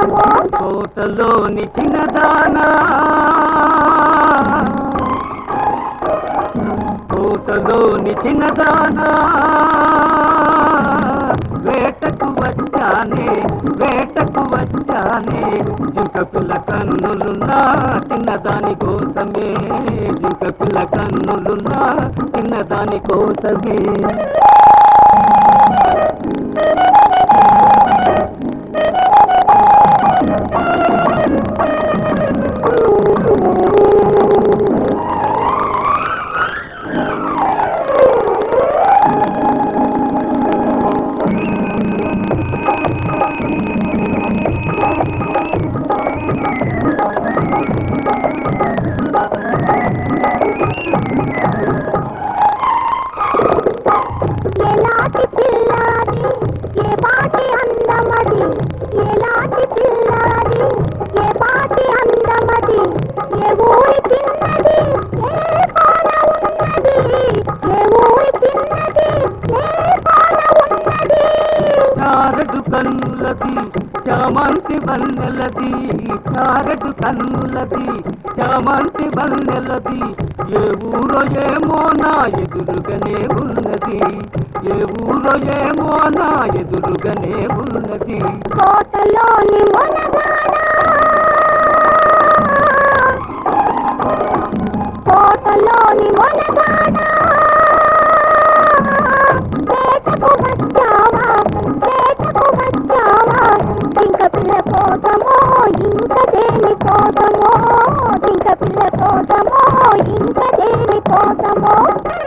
కోసమో కోటలోని చిన్నదానా కోటలోని చిన్నదానా వేటకు వచ్చానే వేటకు వచ్చానే జింక పిల్ల కన్నులున్నా చిన్నదాని కోసమే జింక పిల్ల కన్నులున్నా చిన్నదాని కోసమే ఎలాంటి పిల్లాది ఏ పాటి అందమది ఎలాంటి పిల్లాది ఏ పాటి అందమది ఏ ఊరి చిన్నది ఏ కోన ఉన్నది ఏ ఊరి చిన్నది ఏ కోన ఉన్నది చారడు కన్నులది చామంతి వన్నెలది చారడు కన్నులది చామంతి వన్నెలది ఏ ఊరో ఏమో నా ఎదురుగానే ఉన్నది ఏ ఊరో ఏమో నా ఎదురుగానే ఉన్నది కోటలోని మొనగాడ కోటలోని మొనగాడ వేటకు వచ్చావా వేటకు వచ్చావా ఇంక పిల్ల కోసమో ఇంక దేని కోసమో ఇంక పిల్ల కోసమో ఇంక దేని కోసమో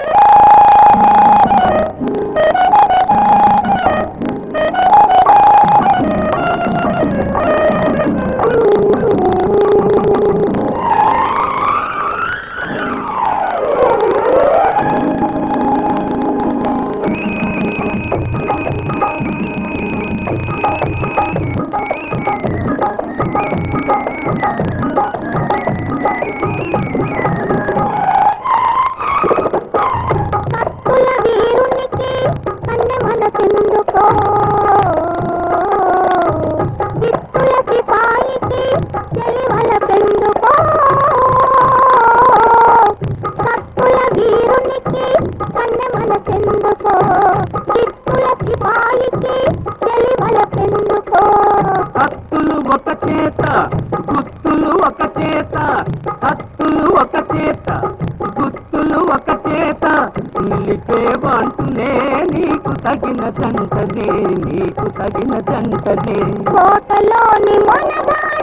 కత్తుల వీరునికి కన్నె మనసెందుకో దిక్కుల సిపాయికి చెలివల పెందుకో కత్తుల వీరునికి కన్నె మనసెందుకో దిక్కుల సిపాయికి చెలివల పెందుకో హత్తులు ఒక చేత గుత్తులు ఒక చేత హత్తులు ఒక చేత గుత్తులు ఒక చేత నిలిపే వంటునే నీకు తగిన జంటనే నీకు తగిన జంటనే కోటలోని మొనగాడ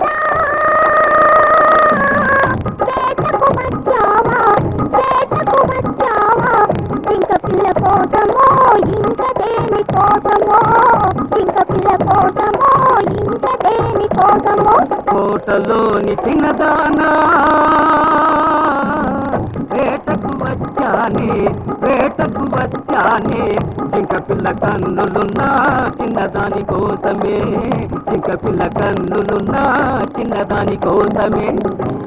వేటకు వచ్చావా వేటకు వచ్చావా ఇంక పిల్ల కోసమో ఇంక దేని కోసమో ఇంక పిల్ల కోసమో ఇంక దేని కోసమో కోటలోని చిన్నదానా వేటకు వచ్చానే వేటకు వచ్చానే జింక పిల్ల కన్నులున్నా చిన్నదాని కోసమే జింక పిల్ల కన్నులున్నా చిన్నదాని కోసమే